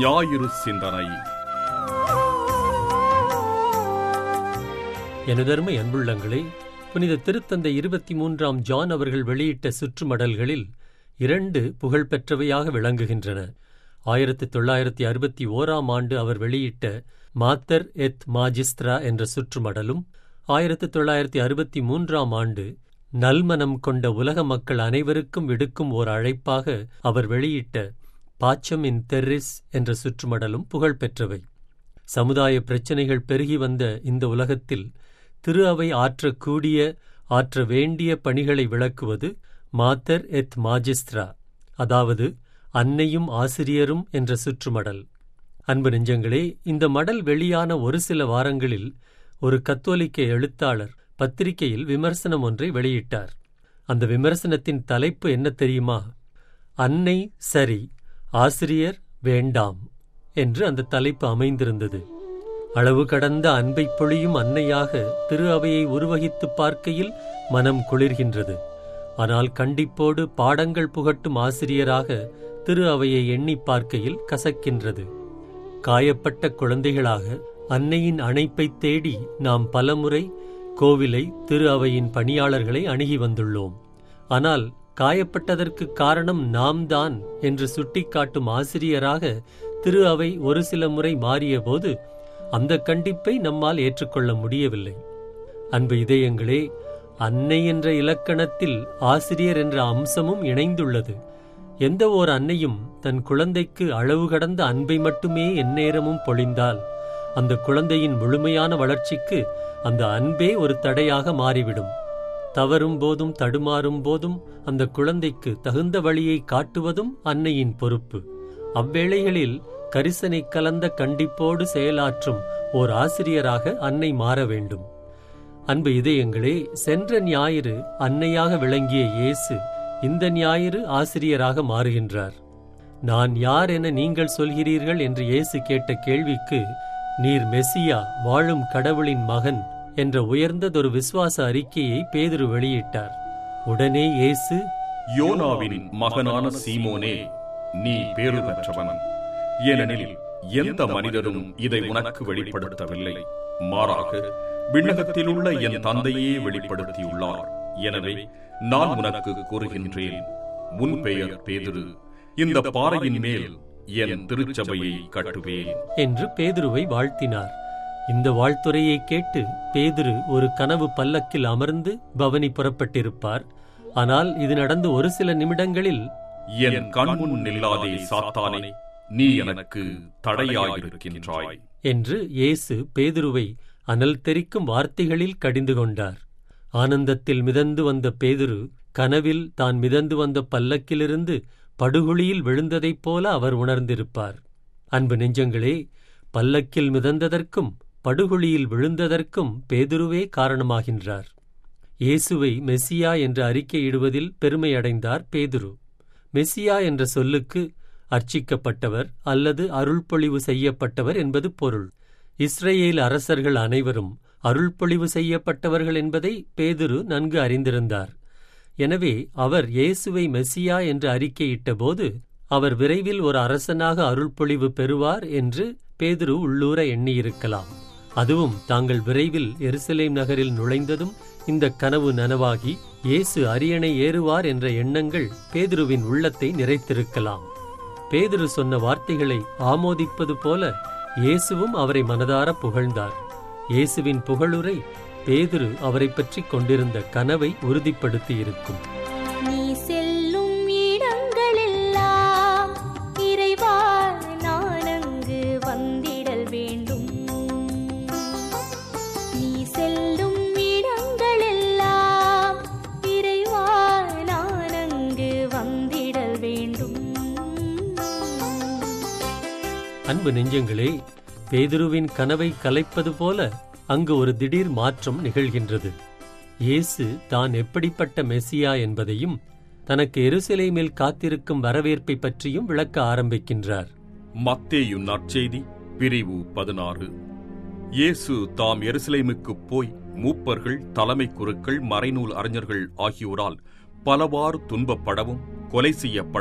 ஞாயிறு சிந்தனை எனதருமை அன்புள்ளங்களே புனித திருத்தந்தை இருபத்தி மூன்றாம் ஜான் அவர்கள் வெளியிட்ட சுற்றுமடல்களில் இரண்டு புகழ்பெற்றவையாக விளங்குகின்றன ஆயிரத்தி தொள்ளாயிரத்தி அறுபத்தி ஓராம் ஆண்டு அவர் வெளியிட்ட மாத்தர் எத் மாஜிஸ்த்ரா என்ற சுற்றுமடலும் ஆயிரத்தி தொள்ளாயிரத்தி அறுபத்தி மூன்றாம் ஆண்டு நல்மனம் கொண்ட உலக மக்கள் அனைவருக்கும் விடுக்கும் ஓர் அழைப்பாக அவர் வெளியிட்ட பாச்சம் இன் தெர்ரிஸ் என்ற சுற்றுமடலும் புகழ்பெற்றவை சமுதாய பிரச்சினைகள் பெருகி வந்த இந்த உலகத்தில் திரு அவை ஆற்றக்கூடிய ஆற்ற வேண்டிய பணிகளை விளக்குவது மாத்தர் எத் மாஜிஸ்த்ரா அதாவது அன்னையும் ஆசிரியரும் என்ற சுற்றுமடல் அன்பு நெஞ்சங்களே இந்த மடல் வெளியான ஒரு சில வாரங்களில் ஒரு கத்தோலிக்க எழுத்தாளர் பத்திரிகையில் விமர்சனம் ஒன்றை வெளியிட்டார் அந்த விமர்சனத்தின் தலைப்பு என்ன தெரியுமா அன்னை சரி ஆசிரியர் வேண்டாம் என்று அந்த தலைப்பு அமைந்திருந்தது அளவு கடந்த அன்பை பொழியும் அன்னையாக திரு அவையை உருவகித்துப் பார்க்கையில் மனம் குளிர்கின்றது ஆனால் கண்டிப்போடு பாடங்கள் புகட்டும் ஆசிரியராக திரு அவையை எண்ணி பார்க்கையில் கசக்கின்றது காயப்பட்ட குழந்தைகளாக அன்னையின் அணைப்பைத் தேடி நாம் பலமுறை கோவிலை திரு அவையின் பணியாளர்களை அணுகி வந்துள்ளோம் ஆனால் காயப்பட்டதற்கு காரணம் நாம் தான் என்று சுட்டிக்காட்டும் ஆசிரியராக திரு அவை ஒரு சில முறை மாறியபோது அந்த கண்டிப்பை நம்மால் ஏற்றுக்கொள்ள முடியவில்லை அன்பு இதயங்களே அன்னை என்ற இலக்கணத்தில் ஆசிரியர் என்ற அம்சமும் இணைந்துள்ளது எந்த ஓர் அன்னையும் தன் குழந்தைக்கு அளவு கடந்த அன்பை மட்டுமே எந்நேரமும் பொழிந்தால் அந்த குழந்தையின் முழுமையான வளர்ச்சிக்கு அந்த அன்பே ஒரு தடையாக மாறிவிடும் தவறும் போதும் தடுமாறும் போதும் அந்த குழந்தைக்கு தகுந்த வழியை காட்டுவதும் அன்னையின் பொறுப்பு அவ்வேளைகளில் கரிசனை கலந்த கண்டிப்போடு செயலாற்றும் ஓர் ஆசிரியராக அன்னை மாற வேண்டும் அன்பு இதயங்களே சென்ற ஞாயிறு அன்னையாக விளங்கிய இயேசு இந்த ஞாயிறு ஆசிரியராக மாறுகின்றார் நான் யார் என நீங்கள் சொல்கிறீர்கள் என்று இயேசு கேட்ட கேள்விக்கு நீர் மெசியா வாழும் கடவுளின் மகன் என்ற உயர்ந்ததொரு விசுவாச அறிக்கையை பேதுரு வெளியிட்டார் உடனே இயேசு யோனாவின் மகனான சீமோனே நீ பேறு பெற்றவன் ஏனெனில் எந்த மனிதரும் இதை உனக்கு வெளிப்படுத்தவில்லை மாறாக விண்ணகத்திலுள்ள என் தந்தையே வெளிப்படுத்தியுள்ளார் எனவே நான் உனக்கு கூறுகின்றேன் உன் பெயர் பேதுரு இந்த பாறையின் மேல் என் திருச்சபையை கட்டுவேன் என்று பேதுருவை வாழ்த்தினார் இந்த வாழ்த்துரையை கேட்டு பேதுரு ஒரு கனவு பல்லக்கில் அமர்ந்து பவனி புறப்பட்டிருப்பார் ஆனால் இது நடந்து ஒரு சில நிமிடங்களில் என் கண்முன் நில்லாதே சாத்தானே நீ எனக்கு தடையாயிருக்கின்றாய் என்று இயேசு பேதுருவை அனல் தெரிக்கும் வார்த்தைகளில் கடிந்து கொண்டார் ஆனந்தத்தில் மிதந்து வந்த பேதுரு கனவில் தான் மிதந்து வந்த பல்லக்கிலிருந்து படுகுழியில் விழுந்ததைப் போல அவர் உணர்ந்திருப்பார் அன்பு நெஞ்சங்களே பல்லக்கில் மிதந்ததற்கும் படுகுழியில் விழுந்ததற்கும் பேதுருவே காரணமாகின்றார் இயேசுவை மெசியா என்று அறிக்கையிடுவதில் பெருமையடைந்தார் பேதுரு மெசியா என்ற சொல்லுக்கு அர்ச்சிக்கப்பட்டவர் அல்லது அருள்பொழிவு செய்யப்பட்டவர் என்பது பொருள் இஸ்ரேல் அரசர்கள் அனைவரும் அருள்பொழிவு செய்யப்பட்டவர்கள் என்பதை பேதுரு நன்கு அறிந்திருந்தார் எனவே அவர் இயேசுவை மெசியா என்று அறிக்கையிட்டபோது அவர் விரைவில் ஒரு அரசனாக அருள்பொழிவு பெறுவார் என்று பேதுரு உள்ளூர எண்ணியிருக்கலாம் அதுவும் தாங்கள் விரைவில் எருசலேம் நகரில் நுழைந்ததும் இந்த கனவு நனவாகி இயேசு அரியணை ஏறுவார் என்ற எண்ணங்கள் பேதுருவின் உள்ளத்தை நிறைத்திருக்கலாம் பேதுரு சொன்ன வார்த்தைகளை ஆமோதிப்பது போல இயேசுவும் அவரை மனதார புகழ்ந்தார் இயேசுவின் புகழுரை பேதுரு அவரை பற்றி கொண்டிருந்த கனவை உறுதிப்படுத்தியிருக்கும் நீ செல்லும் இடங்களெல்லாம் இறைவா நான் அங்கு வந்திடல் வேண்டும் நீ செல்லும் இடங்களெல்லாம் இறைவா நான் அங்கு வந்திடல் வேண்டும் அன்பு நெஞ்சங்களே பேதுருவின் கனவை கலைப்பது போல அங்கு ஒரு திடீர் மாற்றம் நிகழ்கின்றது இயேசு தான் எப்படிப்பட்ட மெசியா என்பதையும் தனக்கு எருசலேமில் காத்திருக்கும் வரவேற்பை பற்றியும் விளக்க ஆரம்பிக்கின்றார் மத்தேயு நற்செய்தி பிரிவு பதினாறு இயேசு தாம் எருசலேமுக்குப் போய் மூப்பர்கள் தலைமை குருக்கள் மறைநூல் அறிஞர்கள் ஆகியோரால் பலவாறு துன்பப்படவும் கொலை செய்யப்படவும்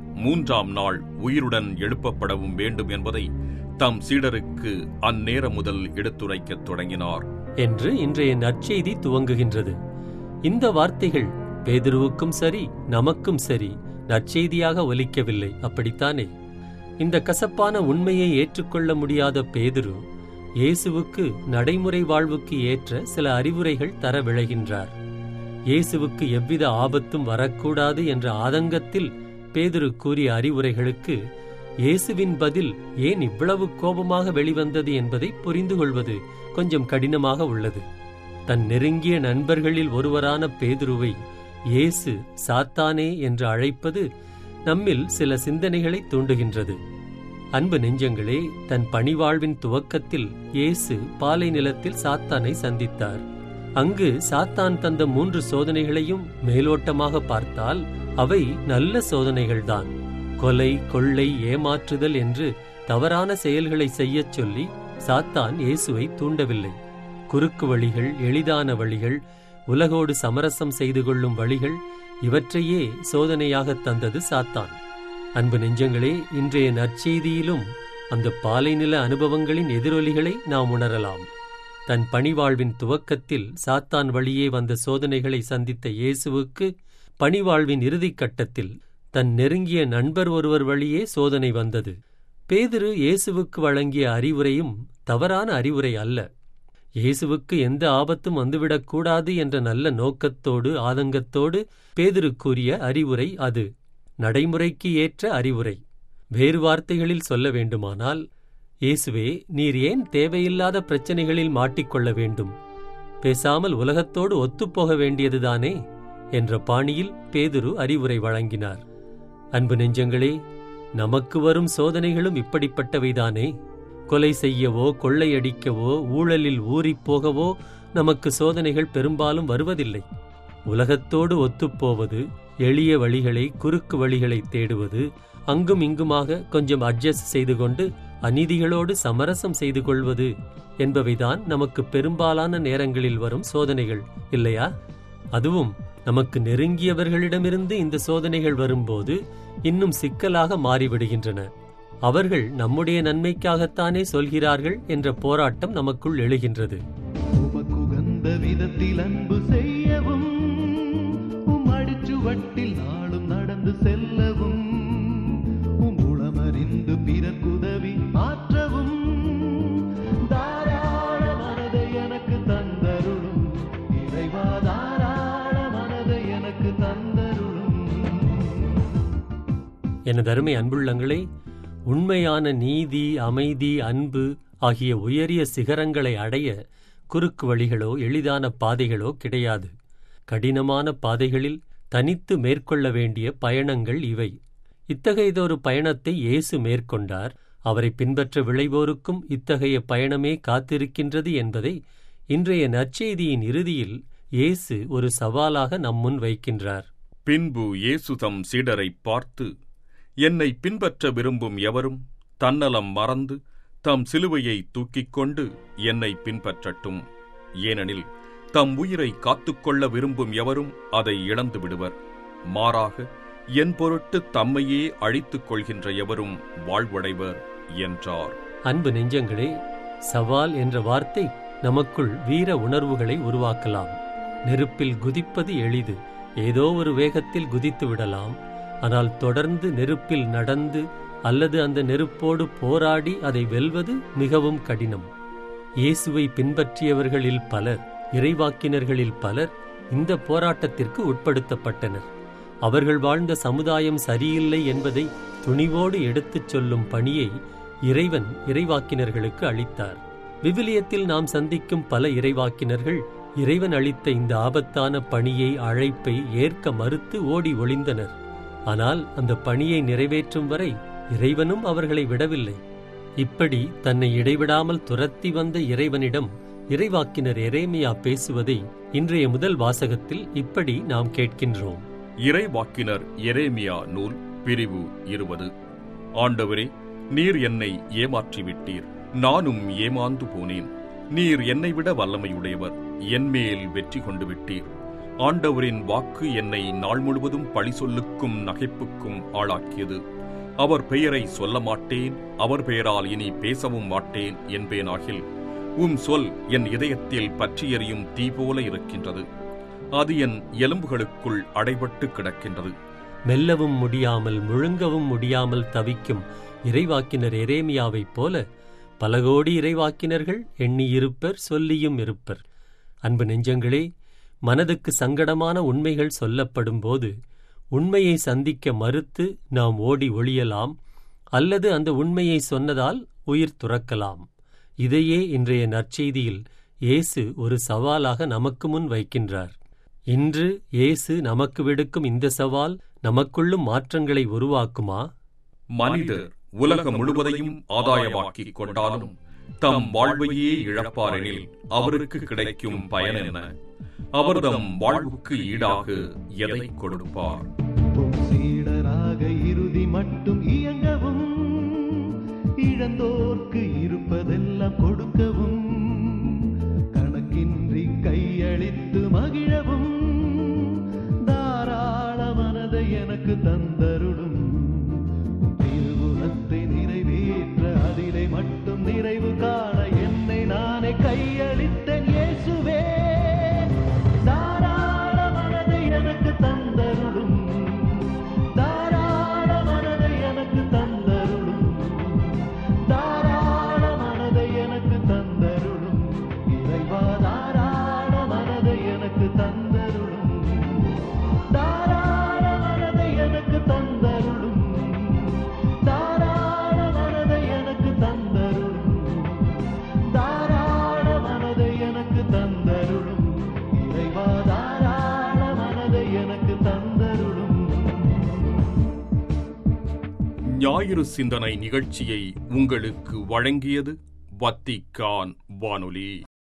மூன்றாம் நாள் உயிருடன் எழுப்பப்படவும் வேண்டும் என்பதை தம் சீடருக்கு அந்நேரம் முதல் எடுத்துரைக்கத் தொடங்கினார் என்று இன்றைய நற்செய்தி துவங்குகின்றது இந்த வார்த்தைகள் பேதுருவுக்கும் சரி நமக்கும் சரி நற்செய்தியாக ஒலிக்கவில்லை அப்படித்தானே இந்த கசப்பான உண்மையை ஏற்றுக்கொள்ள முடியாத பேதுரு இயேசுவுக்கு நடைமுறை வாழ்வுக்கு ஏற்ற சில அறிவுரைகள் தர விழைகின்றார் இயேசுவுக்கு எவ்வித ஆபத்தும் வரக்கூடாது என்ற ஆதங்கத்தில் பேதுரு கூறிய அறிவுரைகளுக்கு இயேசுவின் பதில் ஏன் இவ்வளவு கோபமாக வெளிவந்தது என்பதை புரிந்து கொள்வது கொஞ்சம் கடினமாக உள்ளது தன் நெருங்கிய நண்பர்களில் ஒருவரான பேதுருவை இயேசு சாத்தானே என்று அழைப்பது நம்மில் சில சிந்தனைகளை தூண்டுகின்றது அன்பு நெஞ்சங்களே தன் பணிவாழ்வின் துவக்கத்தில் இயேசு பாலை நிலத்தில் சாத்தானை சந்தித்தார் அங்கு சாத்தான் தந்த மூன்று சோதனைகளையும் மேலோட்டமாக பார்த்தால் அவை நல்ல சோதனைகள்தான் கொலை கொள்ளை ஏமாற்றுதல் என்று தவறான செயல்களை செய்யச் சொல்லி சாத்தான் இயேசுவை தூண்டவில்லை குறுக்கு வழிகள் எளிதான வழிகள் உலகோடு சமரசம் செய்து கொள்ளும் வழிகள் இவற்றையே சோதனையாகத் தந்தது சாத்தான் அன்பு நெஞ்சங்களே இன்றைய நற்செய்தியிலும் அந்த பாலைநில அனுபவங்களின் எதிரொலிகளை நாம் உணரலாம் தன் பணிவாழ்வின் துவக்கத்தில் சாத்தான் வழியே வந்த சோதனைகளை சந்தித்த இயேசுவுக்கு பணிவாழ்வின் இறுதிக் கட்டத்தில் தன் நெருங்கிய நண்பர் ஒருவர் வழியே சோதனை வந்தது பேதுரு இயேசுவுக்கு வழங்கிய அறிவுரையும் தவறான அறிவுரை அல்ல இயேசுவுக்கு எந்த ஆபத்தும் வந்துவிடக்கூடாது என்ற நல்ல நோக்கத்தோடு ஆதங்கத்தோடு பேதுரு கூறிய அறிவுரை அது நடைமுறைக்கு ஏற்ற அறிவுரை வேறு வார்த்தைகளில் சொல்ல வேண்டுமானால் இயேசுவே நீர் ஏன் தேவையில்லாத பிரச்சனைகளில் மாட்டிக்கொள்ள வேண்டும் பேசாமல் உலகத்தோடு ஒத்துப்போக வேண்டியதுதானே என்ற பாணியில் பேதுரு அறிவுரை வழங்கினார் அன்பு நெஞ்சங்களே நமக்கு வரும் சோதனைகளும் இப்படிப்பட்டவைதானே கொலை செய்யவோ கொள்ளையடிக்கவோ ஊழலில் ஊறிப் போகவோ நமக்கு சோதனைகள் பெரும்பாலும் வருவதில்லை உலகத்தோடு ஒத்துப்போவது எளிய வழிகளை குறுக்கு வழிகளை தேடுவது அங்கும் இங்குமாக கொஞ்சம் அட்ஜஸ்ட் செய்து கொண்டு அநீதிகளோடு சமரசம் செய்து கொள்வது என்பவைதான் நமக்கு பெரும்பாலான நேரங்களில் வரும் சோதனைகள் இல்லையா அதுவும் நமக்கு நெருங்கியவர்களிடமிருந்து இந்த சோதனைகள் வரும்போது இன்னும் சிக்கலாக மாறிவிடுகின்றன அவர்கள் நம்முடைய நன்மைக்காகத்தானே சொல்கிறார்கள் என்ற போராட்டம் நமக்குள் எழுகின்றது உமக்குகந்த விதத்தில் அன்பு செய்யவும் உம் அடிச்சுவட்டில் நாளும் நடந்து செல்லவும் உம் உளமறிந்து பிறர்க்குதவி ஆற்றவும் தாராள மனதை எனக்கு தந்தருளும் இறைவா தாராள மனதை எனக்கு தந்தருளும் எனது அருமை அன்புள்ளங்களே உண்மையான நீதி அமைதி அன்பு ஆகிய உயரிய சிகரங்களை அடைய குறுக்கு வழிகளோ எளிதான பாதைகளோ கிடையாது கடினமான பாதைகளில் தனித்து மேற்கொள்ள வேண்டிய பயணங்கள் இவை இத்தகையதொரு பயணத்தை இயேசு மேற்கொண்டார் அவரை பின்பற்ற விளைவோருக்கும் இத்தகைய பயணமே காத்திருக்கின்றது என்பதை இன்றைய நற்செய்தியின் இறுதியில் இயேசு ஒரு சவாலாக நம்முன் வைக்கின்றார் பின்பு இயேசு தம் சீடரைப் பார்த்து என்னை பின்பற்ற விரும்பும் எவரும் தன்னலம் மறந்து தம் சிலுவையை தூக்கிக் கொண்டு என்னை பின்பற்றட்டும் ஏனெனில் தம் உயிரை காத்துக்கொள்ள விரும்பும் எவரும் அதை இழந்து விடுவர் மாறாக என் பொருட்டு தம்மையே அழித்துக் கொள்கின்ற எவரும் வாழ்வடைவர் என்றார் அன்பு நெஞ்சங்களே சவால் என்ற வார்த்தை நமக்குள் வீர உணர்வுகளை உருவாக்கலாம் நெருப்பில் குதிப்பது எளிது ஏதோ ஒரு வேகத்தில் குதித்து விடலாம் ஆனால் தொடர்ந்து நெருப்பில் நடந்து அல்லது அந்த நெருப்போடு போராடி அதை வெல்வது மிகவும் கடினம் இயேசுவை பின்பற்றியவர்களில் பலர் இறைவாக்கினர்களில் பலர் இந்த போராட்டத்திற்கு உட்படுத்தப்பட்டனர் அவர்கள் வாழ்ந்த சமுதாயம் சரியில்லை என்பதை துணிவோடு எடுத்துச் சொல்லும் பணியை இறைவன் இறைவாக்கினர்களுக்கு அளித்தார் விவிலியத்தில் நாம் சந்திக்கும் பல இறைவாக்கினர்கள் இறைவன் அளித்த இந்த ஆபத்தான பணியை அழைப்பை ஏற்க மறுத்து ஓடி ஒளிந்தனர் ஆனால் அந்த பணியை நிறைவேற்றும் வரை இறைவனும் அவர்களை விடவில்லை இப்படி தன்னை இடைவிடாமல் துரத்தி வந்த இறைவனிடம் இறைவாக்கினர் எரேமியா பேசுவதை இன்றைய முதல் வாசகத்தில் இப்படி நாம் கேட்கின்றோம் இறைவாக்கினர் எரேமியா நூல் பிரிவு இருபது ஆண்டவரே நீர் என்னை ஏமாற்றிவிட்டீர் நானும் ஏமாந்து போனேன் நீர் என்னை விட வல்லமையுடையவர் என்மேல் வெற்றி கொண்டு விட்டீர் ஆண்டவரின் வாக்கு என்னை நாள் முழுவதும் பழி சொல்லுக்கும் நகைப்புக்கும் ஆளாக்கியது அவர் பெயரை சொல்ல மாட்டேன் அவர் பெயரால் இனி பேசவும் மாட்டேன் என்பேனாகில் உம் சொல் என் இதயத்தில் பற்றி எரியும் தீ போல இருக்கின்றது அது என் எலும்புகளுக்குள் அடைபட்டு கிடக்கின்றது மெல்லவும் முடியாமல் முழுங்கவும் முடியாமல் தவிக்கும் இறைவாக்கினர் எரேமியாவைப் போல பல கோடி இறைவாக்கினர்கள் எண்ணியிருப்பர் சொல்லியும் இருப்பர் அன்பு நெஞ்சங்களே மனதுக்கு சங்கடமான உண்மைகள் சொல்லப்படும்போது உண்மையை சந்திக்க மறுத்து நாம் ஓடி ஒளியலாம் அல்லது அந்த உண்மையை சொன்னதால் உயிர் துறக்கலாம் இதையே இன்றைய நற்செய்தியில் இயேசு ஒரு சவாலாக நமக்கு முன் வைக்கின்றார் இன்று இயேசு நமக்கு விடுக்கும் இந்த சவால் நமக்குள்ளும் மாற்றங்களை உருவாக்குமா மனிதர் உலகம் முழுவதையும் ஆதாயமாக்கிக் கொண்டாலும் தம் வாழ்வையே இழப்பாரெனில் அவருக்கு கிடைக்கும் பயன் என்ன அவர்தம் வாழ்வுக்கு ஈடாக எதை கொடுப்பார் உம் சீடராக இறுதி மட்டும் இயங்கவும் இழந்தோர்க்கு இருப்பதெல்லாம் கொடுக்கவும் கணக்கின்றி கையளித்து மகிழவும் தாராள மனதை எனக்கு தந்தருளும் உம் திருவுளத்தை நிறைவேற்ற அதிலே மட்டும் நிறைவு காண என்னை நானே கையளித்தேன் இயேசுவே தாராள மனதை எனக்கு தந்தருளும் தாராள மனதை எனக்கு தந்தருளும் தாராள மனதை எனக்கு தந்தருளும் இறைவா தாராள மனதை எனக்கு தந்தருளும் தாராள மனதை எனக்கு தந்தருளும் தாராள மனதை எனக்கு தந்தருளும் தாராள மனதை எனக்கு தந்தருளும் இறைவா தாராள மனதை எனக்கு தந்தருளும் ஞாயிறு சிந்தனை நிகழ்ச்சியை உங்களுக்கு வழங்கியது வத்திக்கான் வானொலி